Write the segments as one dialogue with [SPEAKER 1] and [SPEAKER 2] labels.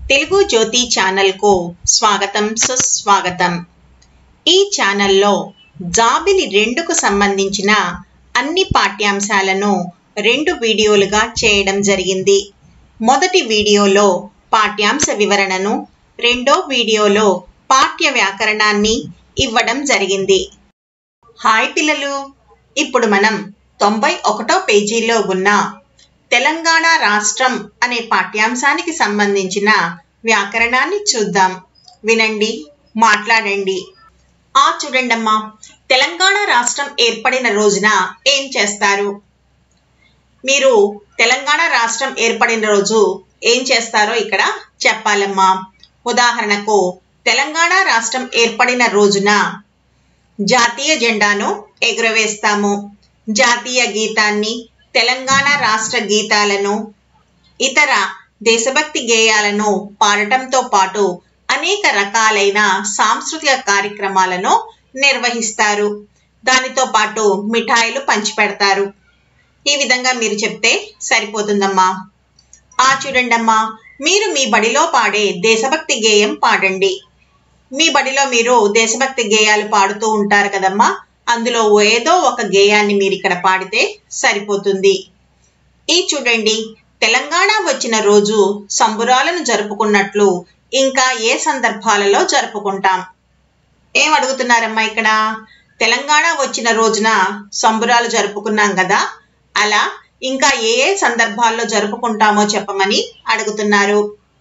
[SPEAKER 1] తెలుగు జ్యోతి ఛానల్కు స్వాగతం సుస్వాగతం ఈ ఛానల్లో జాబిలి రెండుకు సంబంధించిన అన్ని పాఠ్యాంశాలను రెండు వీడియోలుగా చేయడం జరిగింది మొదటి వీడియోలో పాఠ్యాంశ వివరణను రెండో వీడియోలో పాఠ్య వ్యాకరణాన్ని ఇవ్వడం జరిగింది హాయ్ పిల్లలు ఇప్పుడు మనం తొంభై ఒకటో పేజీలో ఉన్న తెలంగాణ రాష్ట్రం అనే పాఠ్యాంశానికి సంబంధించిన వ్యాకరణాన్ని చూద్దాం వినండి మాట్లాడండి ఆ చూడండమ్మా తెలంగాణ రాష్ట్రం ఏర్పడిన రోజున ఏం చేస్తారు మీరు తెలంగాణ రాష్ట్రం ఏర్పడిన రోజు ఏం చేస్తారో ఇక్కడ చెప్పాలమ్మా ఉదాహరణకు తెలంగాణ రాష్ట్రం ఏర్పడిన రోజున జాతీయ జెండాను ఎగురవేస్తాము జాతీయ గీతాన్ని తెలంగాణ రాష్ట్ర గీతాలను ఇతర దేశభక్తి గేయాలను పాడటంతో పాటు అనేక రకాలైన సాంస్కృతిక కార్యక్రమాలను నిర్వహిస్తారు దానితో పాటు మిఠాయిలు పంచిపెడతారు ఈ విధంగా మీరు చెప్తే సరిపోతుందమ్మా ఆ చూడండమ్మా మీరు మీ బడిలో పాడే దేశభక్తి గేయం పాడండి మీ బడిలో మీరు దేశభక్తి గేయాలు పాడుతూ ఉంటారు కదమ్మా అందులో ఏదో ఒక గేయాన్ని మీరు ఇక్కడ పాడితే సరిపోతుంది ఈ చూడండి తెలంగాణ వచ్చిన రోజు సంబురాలను జరుపుకున్నట్లు ఇంకా ఏ సందర్భాలలో జరుపుకుంటాం ఏం అడుగుతున్నారమ్మా ఇక్కడ తెలంగాణ వచ్చిన రోజున సంబురాలు జరుపుకున్నాం కదా అలా ఇంకా ఏ ఏ సందర్భాల్లో జరుపుకుంటామో చెప్పమని అడుగుతున్నారు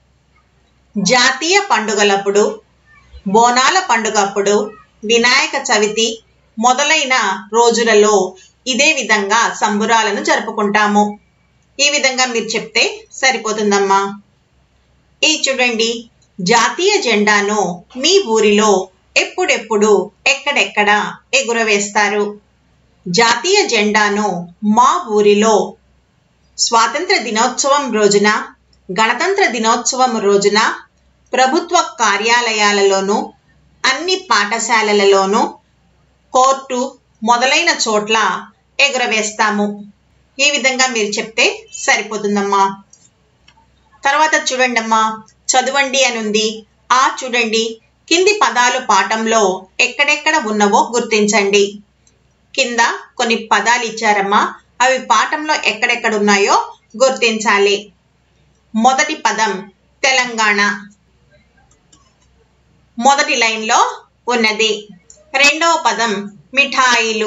[SPEAKER 1] జాతీయ పండుగలప్పుడు బోనాల పండుగప్పుడు వినాయక చవితి మొదలైన రోజులలో ఇదే విధంగా సంబురాలను జరుపుకుంటాము ఈ విధంగా మీరు చెప్తే సరిపోతుందమ్మా ఈ చూడండి జాతీయ జెండాను మీ ఊరిలో ఎప్పుడెప్పుడు ఎక్కడెక్కడ ఎగురవేస్తారు జాతీయ జెండాను మా ఊరిలో స్వాతంత్ర దినోత్సవం రోజున గణతంత్ర దినోత్సవం రోజున ప్రభుత్వ కార్యాలయాలలోనూ అన్ని పాఠశాలలలోనూ కోర్టు మొదలైన చోట్ల ఎగురవేస్తాము ఈ విధంగా మీరు చెప్తే సరిపోతుందమ్మా తర్వాత చూడండమ్మా చదవండి అని ఉంది ఆ చూడండి కింది పదాలు పాఠంలో ఎక్కడెక్కడ ఉన్నవో గుర్తించండి కింద కొన్ని పదాలు ఇచ్చారమ్మా అవి పాఠంలో ఎక్కడెక్కడ ఉన్నాయో గుర్తించాలి మొదటి పదం తెలంగాణ మొదటి లైన్లో ఉన్నది రెండవ పదం మిఠాయిలు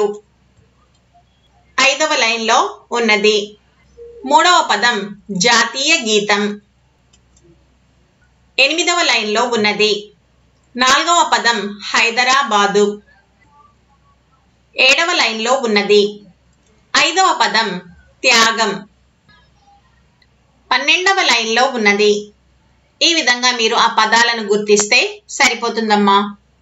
[SPEAKER 1] ఐదవ లైన్లో ఉన్నది మూడవ పదం జాతీయ గీతం ఎనిమిదవ లైన్లో ఉన్నది నాలుగవ పదం హైదరాబాదు ఏడవ లైన్లో ఉన్నది ఐదవ పదం త్యాగం పన్నెండవ లైన్లో ఉన్నది ఈ విధంగా మీరు ఆ పదాలను గుర్తిస్తే సరిపోతుందమ్మా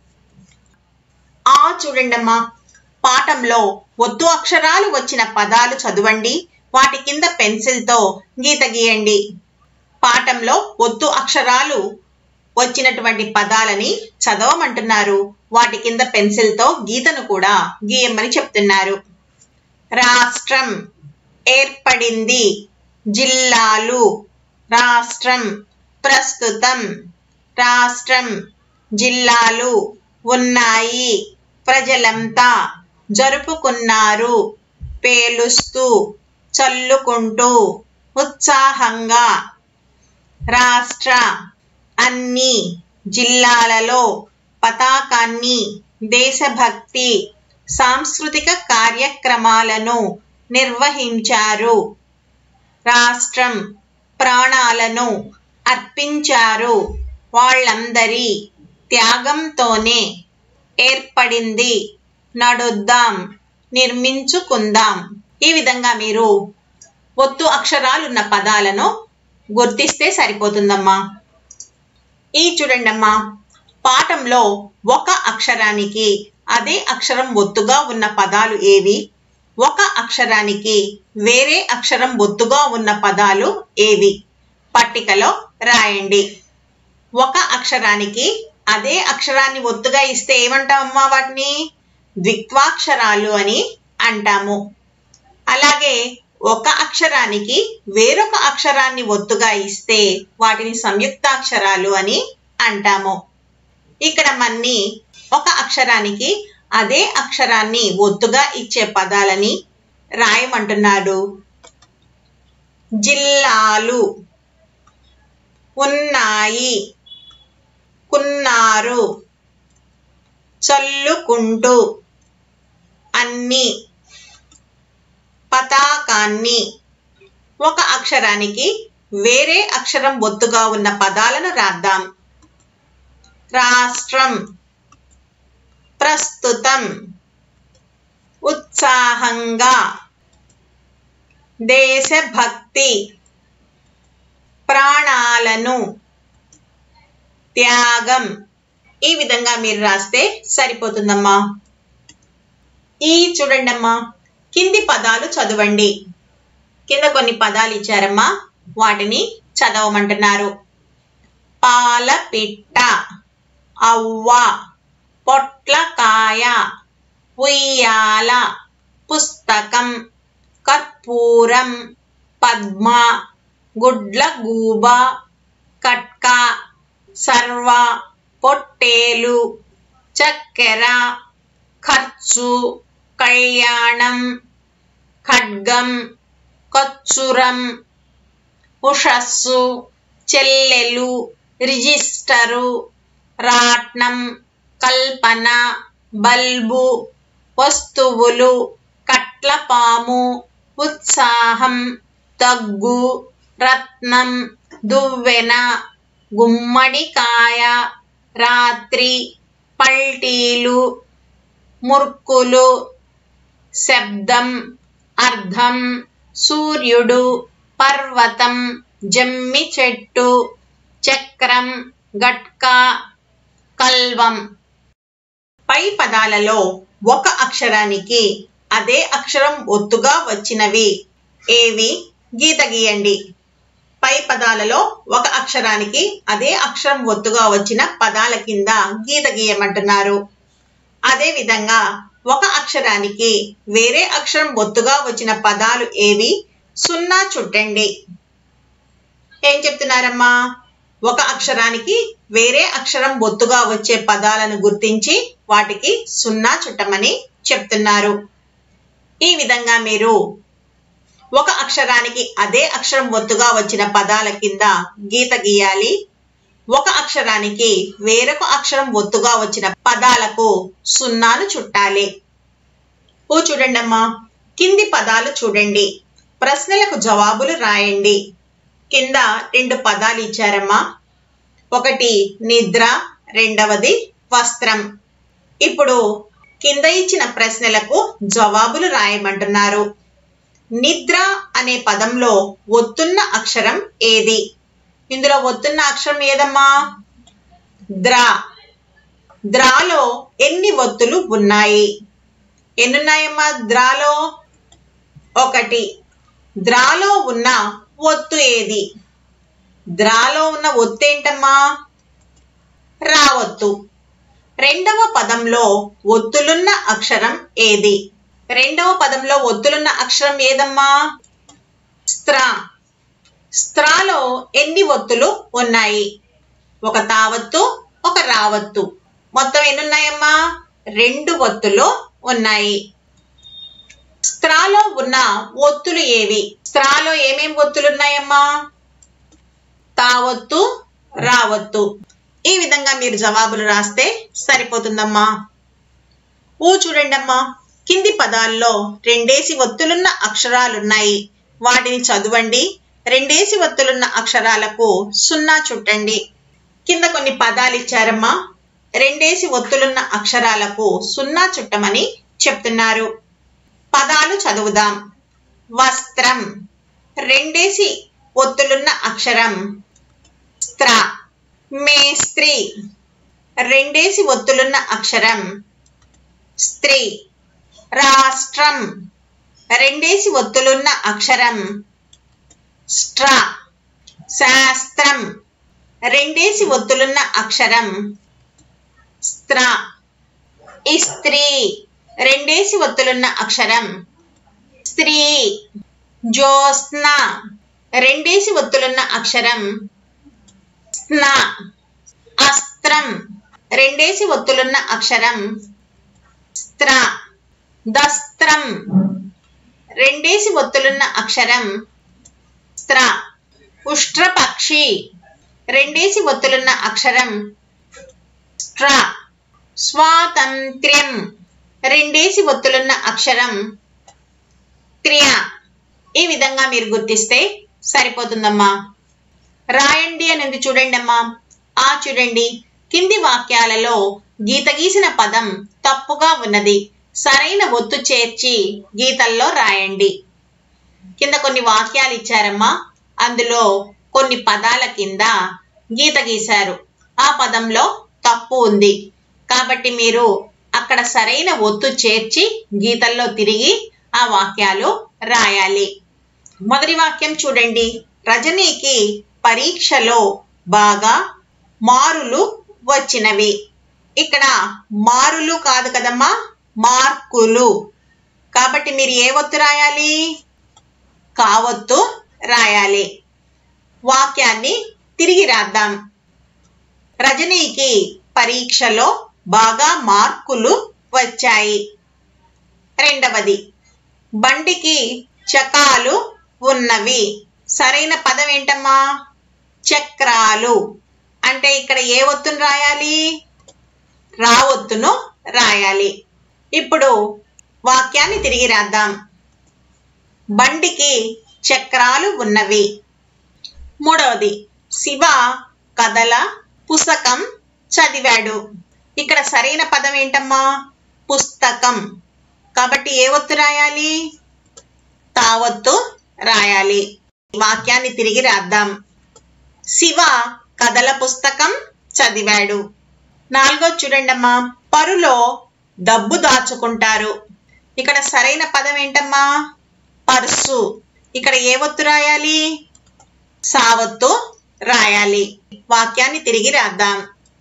[SPEAKER 1] ఆ చూడండమ్మా పాఠంలో ఒత్తు అక్షరాలు వచ్చిన పదాలు చదవండి వాటి కింద పెన్సిల్తో గీత గీయండి పాఠంలో ఒత్తు అక్షరాలు వచ్చినటువంటి పదాలని చదవమంటున్నారు వాటి కింద పెన్సిల్తో గీతను కూడా గీయమని చెప్తున్నారు రాష్ట్రం ఏర్పడింది జిల్లాలు రాష్ట్రం ప్రస్తుతం రాష్ట్రం జిల్లాలు ఉన్నాయి ప్రజలంతా జరుపుకున్నారు పేలుస్తూ చల్లుకుంటూ ఉత్సాహంగా రాష్ట్ర అన్ని జిల్లాలలో పతాకాన్ని దేశభక్తి సాంస్కృతిక కార్యక్రమాలను నిర్వహించారు రాష్ట్రం ప్రాణాలను అర్పించారు వాళ్ళందరి త్యాగంతోనే ఏర్పడింది నడుద్దాం నిర్మించుకుందాం ఈ విధంగా మీరు ఒత్తు అక్షరాలున్న పదాలను గుర్తిస్తే సరిపోతుందమ్మా ఈ చూడండమ్మా పాఠంలో ఒక అక్షరానికి అదే అక్షరం ఒత్తుగా ఉన్న పదాలు ఏవి ఒక అక్షరానికి వేరే అక్షరం ఒత్తుగా ఉన్న పదాలు ఏవి పట్టికలో రాయండి ఒక అక్షరానికి అదే అక్షరాన్ని ఒత్తుగా ఇస్తే ఏమంటామమ్మా వాటిని ద్విత్వాక్షరాలు అని అంటాము అలాగే ఒక అక్షరానికి వేరొక అక్షరాన్ని ఒత్తుగా ఇస్తే వాటిని సంయుక్తాక్షరాలు అని అంటాము ఇక్కడ మన్ని ఒక అక్షరానికి అదే అక్షరాన్ని ఒత్తుగా ఇచ్చే పదాలని రాయమంటున్నాడు జిల్లాలు ఉన్నాయి కున్నారు చల్లుకుంటూ అన్ని పతాకాన్ని ఒక అక్షరానికి వేరే అక్షరం ఒత్తుగా ఉన్న పదాలను రాద్దాం రాష్ట్రం ప్రస్తుతం ఉత్సాహంగా దేశభక్తి ప్రాణాలను త్యాగం ఈ విధంగా మీరు రాస్తే సరిపోతుందమ్మా ఈ చూడండమ్మా కింది పదాలు చదవండి కింద కొన్ని పదాలు ఇచ్చారమ్మా వాటిని చదవమంటున్నారు పాలపిట్ట అవ్వ పొట్లకాయ ఉయ్యాల పుస్తకం కర్పూరం పద్మ గుడ్ల గూబ కట్క సర్వ పొట్టేలు చక్కెర ఖర్చు కళ్యాణం ఖడ్గం కచ్చురం ఉషస్సు చెల్లెలు రిజిస్టరు రాట్నం కల్పన బల్బు వస్తువులు కట్లపాము ఉత్సాహం తగ్గు రత్నం దువ్వెన గుమ్మడికాయ రాత్రి పల్టీలు ముర్కులు శబ్దం అర్థం సూర్యుడు పర్వతం జమ్మి చెట్టు చక్రం గట్కా కల్వం పై పదాలలో ఒక అక్షరానికి అదే అక్షరం ఒత్తుగా వచ్చినవి ఏవి గీత గీయండి పై పదాలలో ఒక అక్షరానికి అదే అక్షరం ఒత్తుగా వచ్చిన పదాల కింద గీత గీయమంటున్నారు అదే విధంగా ఒక అక్షరానికి వేరే అక్షరం ఒత్తుగా వచ్చిన పదాలు ఏవి సున్నా చుట్టండి ఏం చెప్తున్నారమ్మా ఒక అక్షరానికి వేరే అక్షరం ఒత్తుగా వచ్చే పదాలను గుర్తించి వాటికి సున్నా చుట్టమని చెప్తున్నారు ఈ విధంగా మీరు ఒక అక్షరానికి అదే అక్షరం ఒత్తుగా వచ్చిన పదాల కింద గీత గీయాలి ఒక అక్షరానికి వేరొక అక్షరం ఒత్తుగా వచ్చిన పదాలకు సున్నాను చుట్టాలి ఓ చూడండి అమ్మా కింది పదాలు చూడండి ప్రశ్నలకు జవాబులు రాయండి కింద రెండు పదాలు ఇచ్చారమ్మా ఒకటి నిద్ర రెండవది వస్త్రం ఇప్పుడు కింద ఇచ్చిన ప్రశ్నలకు జవాబులు రాయమంటున్నారు నిద్ర అనే పదంలో ఒత్తున్న అక్షరం ఏది ఇందులో ఒత్తున్న అక్షరం ఏదమ్మా ద్రా ద్రాలో ఎన్ని ఒత్తులు ఉన్నాయి ఎన్నున్నాయమ్మా ద్రాలో ఒకటి ద్రాలో ఉన్న ఒత్తు ఏది ద్రాలో ఉన్న ఒత్తు ఏంటమ్మా రావత్తు రెండవ పదంలో ఒత్తులున్న అక్షరం ఏది రెండవ పదంలో ఒత్తులున్న అక్షరం ఏదమ్మా స్త్రా స్త్రాలో ఎన్ని ఒత్తులు ఉన్నాయి ఒక తావత్తు ఒక రావత్తు మొత్తం ఎన్ని ఉన్నాయమ్మా రెండు ఒత్తులు ఉన్నాయి స్త్రాలో ఉన్న ఒత్తులు ఏవి స్త్రాలో ఏమేం ఒత్తులు ఉన్నాయమ్మా తావత్తు రావత్తు ఈ విధంగా మీరు జవాబులు రాస్తే సరిపోతుందమ్మా ఊ చూడండి అమ్మా కింది పదాల్లో రెండేసి ఒత్తులున్న అక్షరాలున్నాయి వాటిని చదవండి రెండేసి ఒత్తులున్న అక్షరాలకు సున్నా చుట్టండి కింద కొన్ని పదాలు ఇచ్చారమ్మా రెండేసి ఒత్తులున్న అక్షరాలకు సున్నా చుట్టమని చెప్తున్నారు పదాలు చదువుదాం వస్త్రం రెండేసి ఒత్తులున్న అక్షరం స్త్ర మేస్త్రి రెండేసి ఒత్తులున్న అక్షరం స్త్రీ రాష్ట్రం రెండేసి ఒత్తులున్న అక్షరం స్ట్ర శాస్త్రం రెండేసి ఒత్తులున్న అక్షరం స్త్ర ఇస్త్రీ రెండేసి ఒత్తులున్న అక్షరం స్త్రీ జ్యోత్స్న రెండేసి ఒత్తులున్న అక్షరం స్న అస్త్రం రెండేసి ఒత్తులున్న అక్షరం స్త్ర దస్త్రం రెండేసి ఒత్తులున్న అక్షరం స్త్ర ఉష్ట్రపక్షి రెండేసి ఒత్తులున్న అక్షరం స్ట్ర స్వాతంత్ర్యం రెండేసి ఒత్తులున్న అక్షరం త్రియ ఈ విధంగా మీరు గుర్తిస్తే సరిపోతుందమ్మా రాయండి అనేది చూడండి అమ్మా ఆ చూడండి కింది వాక్యాలలో గీత గీసిన పదం తప్పుగా ఉన్నది సరైన ఒత్తు చేర్చి గీతల్లో రాయండి కింద కొన్ని వాక్యాలు ఇచ్చారమ్మా అందులో కొన్ని పదాల కింద గీత గీశారు ఆ పదంలో తప్పు ఉంది కాబట్టి మీరు అక్కడ సరైన ఒత్తు చేర్చి గీతల్లో తిరిగి ఆ వాక్యాలు రాయాలి మొదటి వాక్యం చూడండి రజనీకి పరీక్షలో బాగా మారులు వచ్చినవి ఇక్కడ మారులు కాదు కదమ్మా మార్కులు కాబట్టి మీరు ఏ ఒత్తు రాయాలి కావత్తు రాయాలి వాక్యాన్ని తిరిగి రాద్దాం రజనీకి పరీక్షలో బాగా మార్కులు వచ్చాయి రెండవది బండికి చకాలు ఉన్నవి సరైన పదం ఏంటమ్మా చక్రాలు అంటే ఇక్కడ ఏ ఒత్తును రాయాలి రా ఒత్తును రాయాలి ఇప్పుడు వాక్యాన్ని తిరిగి రాద్దాం బండికి చక్రాలు ఉన్నవి మూడవది శివ కథల పుస్తకం చదివాడు ఇక్కడ సరైన పదం ఏంటమ్మా పుస్తకం కాబట్టి ఏ ఒత్తు రాయాలి తావత్తు రాయాలి వాక్యాన్ని తిరిగి రాద్దాం శివ కథల పుస్తకం చదివాడు నాలుగో చూడండమ్మా పరులో డబ్బు దాచుకుంటారు ఇక్కడ సరైన పదం ఏంటమ్మా పర్సు ఇక్కడ ఏ ఒత్తు రాయాలి సావత్తు రాయాలి వాక్యాన్ని తిరిగి రాద్దాం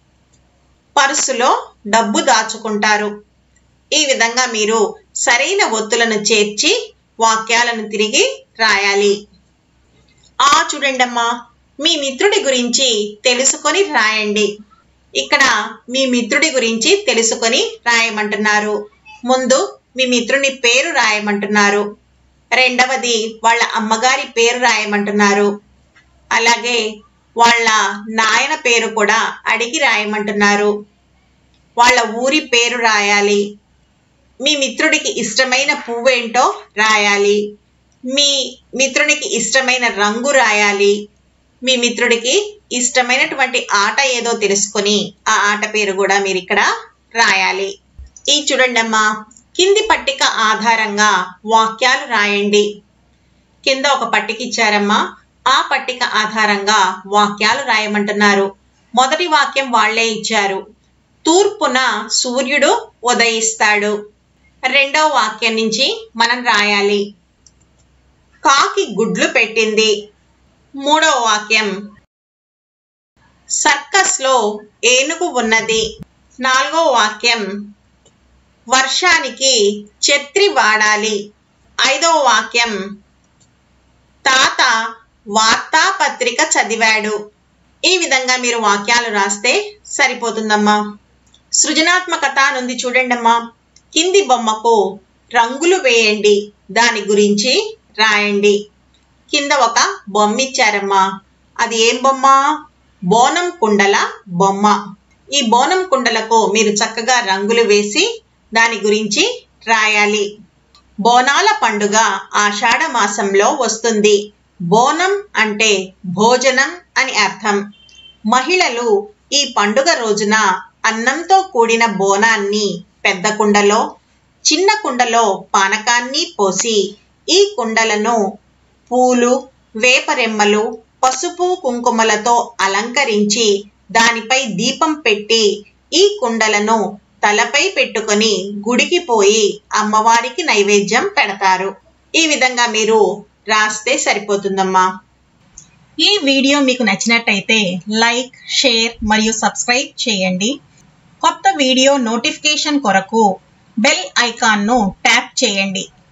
[SPEAKER 1] పర్సులో డబ్బు దాచుకుంటారు ఈ విధంగా మీరు సరైన ఒత్తులను చేర్చి వాక్యాలను తిరిగి రాయాలి ఆ చూడండమ్మా మీ మిత్రుడి గురించి తెలుసుకొని రాయండి ఇక్కడ మీ మిత్రుడి గురించి తెలుసుకొని రాయమంటున్నారు ముందు మీ మిత్రుని పేరు రాయమంటున్నారు రెండవది వాళ్ళ అమ్మగారి పేరు రాయమంటున్నారు అలాగే వాళ్ళ నాయన పేరు కూడా అడిగి రాయమంటున్నారు వాళ్ళ ఊరి పేరు రాయాలి మీ మిత్రుడికి ఇష్టమైన పువ్వేంటో రాయాలి మీ మిత్రునికి ఇష్టమైన రంగు రాయాలి మీ మిత్రుడికి ఇష్టమైనటువంటి ఆట ఏదో తెలుసుకొని ఆ ఆట పేరు కూడా మీరు ఇక్కడ రాయాలి ఈ చూడండి అమ్మా కింది పట్టిక ఆధారంగా వాక్యాలు రాయండి కింద ఒక పట్టిక ఇచ్చారమ్మా ఆ పట్టిక ఆధారంగా వాక్యాలు రాయమంటున్నారు మొదటి వాక్యం వాళ్లే ఇచ్చారు తూర్పున సూర్యుడు ఉదయిస్తాడు రెండవ వాక్యం నుంచి మనం రాయాలి కాకి గుడ్లు పెట్టింది మూడవ వాక్యం సర్కస్ లో ఏనుగు ఉన్నది నాలుగో వాక్యం వర్షానికి ఛత్రి వాడాలి ఐదవ వాక్యం తాత వార్తాపత్రిక చదివాడు ఈ విధంగా మీరు వాక్యాలు రాస్తే సరిపోతుందమ్మా సృజనాత్మకత నుండి చూడండమ్మా కింది బొమ్మకు రంగులు వేయండి దాని గురించి రాయండి కింద ఒక బొమ్మ ఇచ్చారమ్మా అది ఏం బొమ్మ బోనం కుండల బొమ్మ ఈ బోనం కుండలకు మీరు చక్కగా రంగులు వేసి దాని గురించి రాయాలి బోనాల పండుగ ఆషాఢ మాసంలో వస్తుంది బోనం అంటే భోజనం అని అర్థం మహిళలు ఈ పండుగ రోజున అన్నంతో కూడిన బోనాన్ని పెద్ద కుండలో చిన్న కుండలో పానకాన్ని పోసి ఈ కుండలను పూలు వేపరెమ్మలు పసుపు కుంకుమలతో అలంకరించి దానిపై దీపం పెట్టి ఈ కుండలను తలపై పెట్టుకొని గుడికి పోయి అమ్మవారికి నైవేద్యం పెడతారు ఈ విధంగా మీరు రాస్తే సరిపోతుందమ్మా ఈ వీడియో మీకు నచ్చినట్టయితే లైక్ షేర్ మరియు సబ్స్క్రైబ్ చేయండి కొత్త వీడియో నోటిఫికేషన్ కొరకు బెల్ ఐకాన్ను ట్యాప్ చేయండి